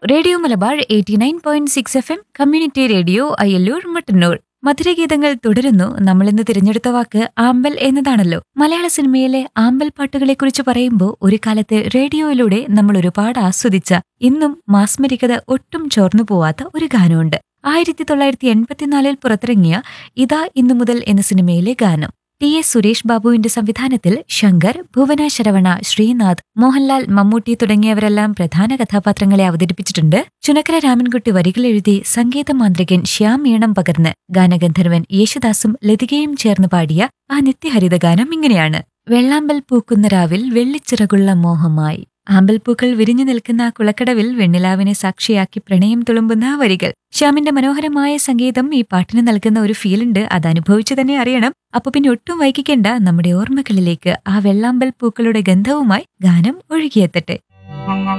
radio Malabar eighty nine point six F M community radio Ayyallur Mattannur മധുരഗീതങ്ങൾ തുടരുന്നു നമ്മൾ ഇന്ന് തിരഞ്ഞെടുത്ത വാക്ക് ആമ്പൽ എന്നതാണല്ലോ മലയാള സിനിമയിലെ ആമ്പൽ പാട്ടുകളെക്കുറിച്ച് പറയുമ്പോൾ ഒരു കാലത്ത് റേഡിയോയിലൂടെ നമ്മൾ ഒരുപാട് ആസ്വദിച്ച ഇന്നും മാസ്മരികത ഒട്ടും ചോർന്നു പോവാത്ത ഒരു ഗാനമുണ്ട് ആയിരത്തി തൊള്ളായിരത്തി എൺപത്തിനാലിൽ പുറത്തിറങ്ങിയ ഇതാ ഇന്നു മുതൽ എന്ന സിനിമയിലെ ഗാനം ടി എസ് സുരേഷ് ബാബുവിന്റെ സംവിധാനത്തിൽ ശങ്കർ ഭുവന ശരവണ ശ്രീനാഥ് മോഹൻലാൽ മമ്മൂട്ടി തുടങ്ങിയവരെല്ലാം പ്രധാന കഥാപാത്രങ്ങളെ അവതരിപ്പിച്ചിട്ടുണ്ട് ചുനക്കര രാമൻകുട്ടി വരികൾ എഴുതി സംഗീത മാന്ത്രികൻ ശ്യാം ഈണം പകർന്ന് ഗാനഗന്ധർവൻ യേശുദാസും ലതികയും ചേർന്ന് പാടിയ ആ നിത്യഹരിത ഗാനം ഇങ്ങനെയാണ് വെള്ളാമ്പൽ പൂക്കുന്ന രാവിൽ വെള്ളിച്ചിറകുള്ള മോഹമായി ആമ്പൽപ്പൂക്കൾ വിരിഞ്ഞു നിൽക്കുന്ന ആ കുളക്കടവിൽ വെണ്ണിലാവിനെ സാക്ഷിയാക്കി പ്രണയം തുളുമ്പുന്ന ആ വരികൾ ശ്യാമിന്റെ മനോഹരമായ സംഗീതം ഈ പാട്ടിന് നൽകുന്ന ഒരു ഫീലുണ്ട് അത് അനുഭവിച്ചു തന്നെ അറിയണം അപ്പൊ പിന്നെ ഒട്ടും വൈകിക്കേണ്ട നമ്മുടെ ഓർമ്മകളിലേക്ക് ആ വെള്ളാമ്പൽ പൂക്കളുടെ ഗന്ധവുമായി ഗാനം ഒഴുകിയെത്തട്ടെ